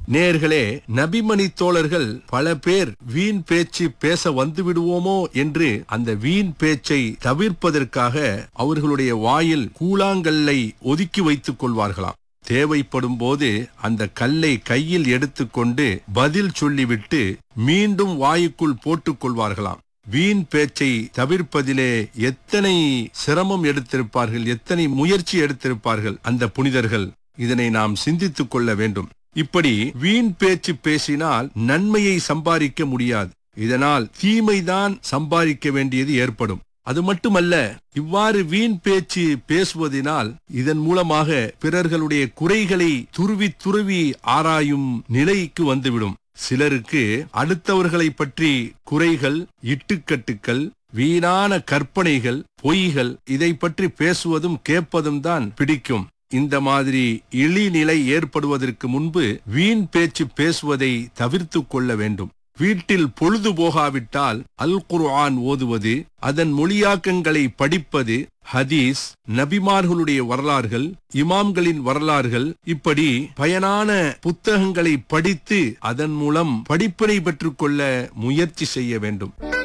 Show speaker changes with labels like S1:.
S1: நேர்களே நபிமணி தோழர்கள் பல பேர் வீண் பேச்சு பேச வந்து விடுவோமோ என்று அந்த வீண் பேச்சை தவிர்ப்பதற்காக அவர்களுடைய வாயில் கூழாங்கல்லை ஒதுக்கி வைத்துக் கொள்வார்களாம் தேவைப்படும் போது அந்த கல்லை கையில் எடுத்துக்கொண்டு பதில் சொல்லிவிட்டு மீண்டும் வாயுக்குள் போட்டுக் கொள்வார்களாம் வீண் பேச்சை தவிர்ப்பதிலே எத்தனை சிரமம் எடுத்திருப்பார்கள் எத்தனை முயற்சி எடுத்திருப்பார்கள் அந்த புனிதர்கள் இதனை நாம் சிந்தித்துக் கொள்ள வேண்டும் இப்படி வீண் பேச்சு பேசினால் நன்மையை சம்பாதிக்க முடியாது இதனால் தீமைதான் சம்பாதிக்க வேண்டியது ஏற்படும் அது மட்டுமல்ல இவ்வாறு வீண் பேச்சு பேசுவதினால் இதன் மூலமாக பிறர்களுடைய குறைகளை துருவி துருவி ஆராயும் நிலைக்கு வந்துவிடும் சிலருக்கு அடுத்தவர்களை பற்றி குறைகள் இட்டுக்கட்டுக்கள் வீணான கற்பனைகள் பொய்கள் இதை பற்றி பேசுவதும் கேட்பதும் தான் பிடிக்கும் இந்த மாதிரி இழிநிலை ஏற்படுவதற்கு முன்பு வீண் பேச்சு பேசுவதை தவிர்த்துக் கொள்ள வேண்டும் வீட்டில் பொழுது போகாவிட்டால் அல் குர்ஆன் ஓதுவது அதன் மொழியாக்கங்களை படிப்பது ஹதீஸ் நபிமார்களுடைய வரலாறுகள் இமாம்களின் வரலாறுகள் இப்படி பயனான புத்தகங்களை படித்து அதன் மூலம் படிப்பினை பெற்றுக்கொள்ள முயற்சி செய்ய வேண்டும்